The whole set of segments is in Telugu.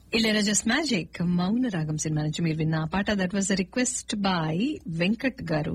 ఇళయరాజాస్ మ్యాజిక్ మౌన రాగం సినిమా నుంచి మీరు విన్న ఆ పాట that was request by Venkat garu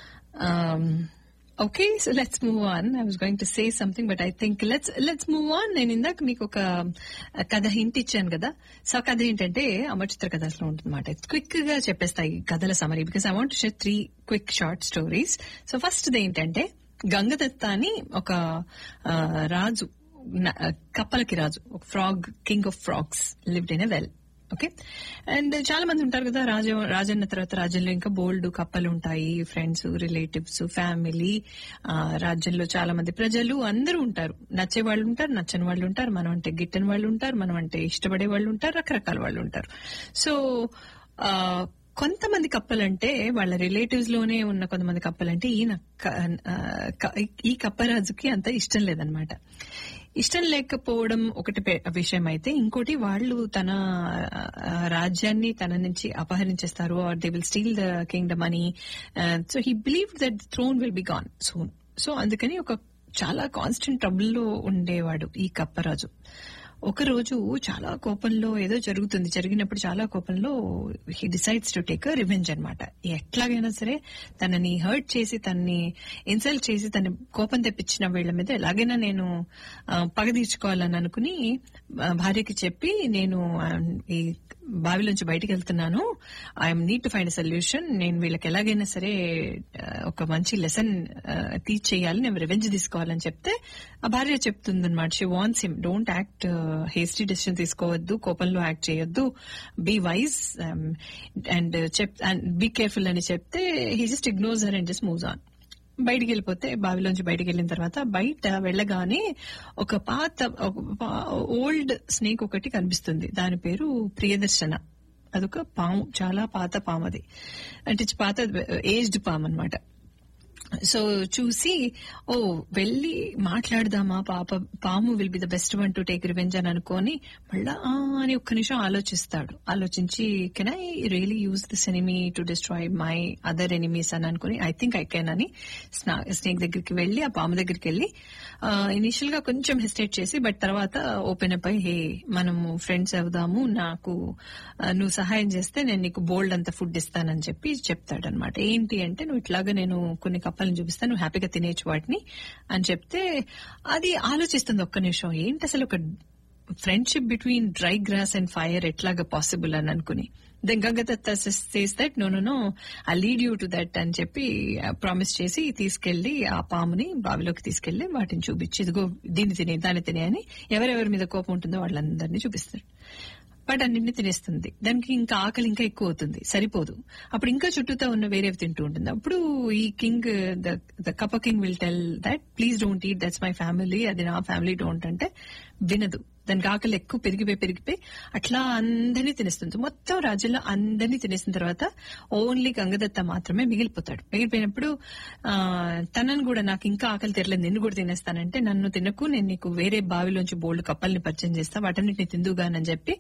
okay so let's move on I was going to say something but I think let's let's move on నేను ఇందాక మీకు ఒక కథ హింట్ ఇచ్చాను కదా సో ఆ కథ ఏంటంటే అమర్చిత్ర కథలో ఉంటుందన్నమాట క్విక్ గా చెప్పేస్తాయి కథల summary because I want share three quick short stories so first ఏంటంటే గంగదత్త అని ఒక ఆ, రాజు న- కప్పలకి రాజు ఒక frog king of frogs lived in a well okay and చాలా మంది ఉంటారు కదా రాజ రాజన్న తర్వాత రాజ్యంలో ఇంకా బోల్డ్ కప్పలు ఉంటాయి ఫ్రెండ్స్ రిలేటివ్స్ ఫ్యామిలీ రాజ్యంలో చాలా మంది ప్రజలు అందరూ ఉంటారు నచ్చే వాళ్ళు ఉంటారు నచ్చని వాళ్ళు ఉంటారు మనం అంటే గిట్టని వాళ్ళు ఉంటారు మనం అంటే ఇష్టపడే వాళ్ళు ఉంటారు రకరకాల వాళ్ళు ఉంటారు సో ఆ, కొంతమంది కప్పలంటే వాళ్ళ రిలేటివ్స్ లోనే ఉన్న కొంతమంది కప్పలంటే ఈయన క- ఆ, క- ఈ కప్పరాజుకి అంత ఇష్టం లేదనమాట ఇష్టం లేకపోవడం ఒకటి పె- విషయం అయితే ఇంకోటి వాళ్ళు తన ఆ, రాజ్యాన్ని తన నుంచి అపహరించేస్తారు or they will steal the kingdom అని so he believe that throne will be gone soon so అందుకని ఒక చాలా కాన్స్టెంట్ ట్రబుల్ లో ఉండేవాడు ఈ కప్పరాజు ఒక రోజు చాలా కోపంలో ఏదో జరుగుతుంది జరిగినప్పుడు చాలా కోపంలో he decides to take revenge అనమాట ఎట్లాగైనా సరే తనని హర్ట్ చేసి తనని ఇన్సల్ట్ చేసి తన కోపం తెప్పించిన వీళ్ళ మీద ఎలాగైనా నేను ఆ, పగ తీర్చుకోవాలని అనుకుని ఆ, భార్యకి చెప్పి నేను ఆ, ఈ బావిలోంచి బయటికి వెళ్తున్నాను I'm need to find solution నేను వీళ్ళకి ఎలాగైనా సరే ఆ, ఒక మంచి లెసన్ టీచ్ చేయాలి నేను రివెంజ్ తీసుకోవాలని చెప్తే ఆ భార్య చెప్తుంది అనమాట she wants him don't act hasty decision తీసుకోవద్దు కోపంలో యాక్ట్ చేయొద్దు బీ వైజ్ అండ్ చెప్ అండ్ బీ కేర్ఫుల్ అని చెప్తే he just ignores her and just moves on బయటికి వెళ్ళిపోతే బావిలోంచి బయటికి వెళ్ళిన తర్వాత బయట వెళ్ళగానే ఒక పాత ఓల్డ్ స్నేక్ ఒకటి కనిపిస్తుంది దాని పేరు ప్రియదర్శన అదొక పాము చాలా పాత పాము అది అంటే పాత ఏజ్డ్ పాము అన్నమాట సో చూసి ఓ వెళ్ళి మాట్లాడదామా పాప పాము will be the best one to take revenge అని అనుకొని మళ్ళా "ఆ" అని ఒక్క నిమిషం ఆలోచిస్తాడు ఆలోచించి can I really use this enemy to destroy my other enemies అని అనుకుని ఐ థింక్ ఐ కెన్ అని స్నేక్ దగ్గరికి వెళ్ళి ఆ పాము దగ్గరికి వెళ్ళి ఇనిషియల్ గా కొంచెం హెసిటేట్ చేసి బట్ తర్వాత ఓపెన్ అప్ అయి హే మనము ఫ్రెండ్స్ అవుదాము నాకు ఆ, నువ్వు సహాయం చేస్తే నేను నీకు బోల్డ్ అంత ఫుడ్ ఇస్తానని చెప్పి చెప్తాడనమాట ఏంటి అంటే నువ్వు ఇట్లాగా నేను కొన్ని కప్పలను చూపిస్తాను నువ్వు హ్యాపీగా తినేచ్చు వాటిని అని చెప్తే అది ఆలోచిస్తుంది ఒక్క నిమిషం ఏంటి అసలు ఒక friendship between dry grass and fire ఎట్లాగా పాసిబుల్ అని అనుకుని then Gangadatta says that no no no I lead you to that అని చెప్పి ప్రామిస్ చేసి తీసుకెళ్లి ఆ పాముని బావిలోకి తీసుకెళ్లి వాటిని చూపించి ఇదిగో దీన్ని తినే దాన్ని తినే అని ఎవరెవరి మీద కోపం ఉంటుందో వాళ్ళందరినీ చూపిస్తారు బట్ అన్నింటినీ తినేస్తుంది దానికి ఇంకా ఆకలి ఇంకా ఎక్కువ అవుతుంది సరిపోదు అప్పుడు ఇంకా చుట్టూతా ఉన్న వేరేవి తింటూ ఉంటుంది అప్పుడు ఈ కింగ్ ద కప king will tell that please don't eat that's my family అది నా ఫ్యామిలీ డోంట్ అంటే వినదు దానికి ఆకలి ఎక్కువ పెరిగిపోయి పెరిగిపోయి అట్లా అందరినీ తినేస్తుంది మొత్తం రాజ్యంలో అందరినీ తినేసిన తర్వాత ఓన్లీ గంగదత్త మాత్రమే మిగిలిపోతాడు మిగిలిపోయినప్పుడు ఆ, తనను కూడా నాకు ఇంకా ఆకలి తెరలేదు నిన్ను కూడా తినేస్తానంటే నన్ను తినకు నేను నీకు వేరే బావిలోంచి బోల్డ్ కప్పల్ని పరిచయం చేస్తా వాటన్నిటిని తిందుగానని చెప్పి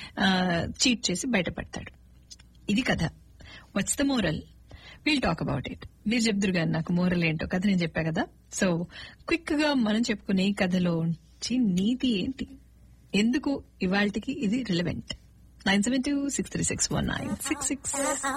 చీట్ చేసి బయటపడతాడు ఇది కథ what's the moral will talk about it మీరు చెప్తురు కానీ నాకు మోరల్ ఏంటో కథ నేను చెప్పా కదా సో క్విక్ గా మనం చెప్పుకునే ఈ కథలో నుంచి నీతి ఏంటి ఎందుకు ఇవాళకి ఇది relevant nine seven two six three six one nine six six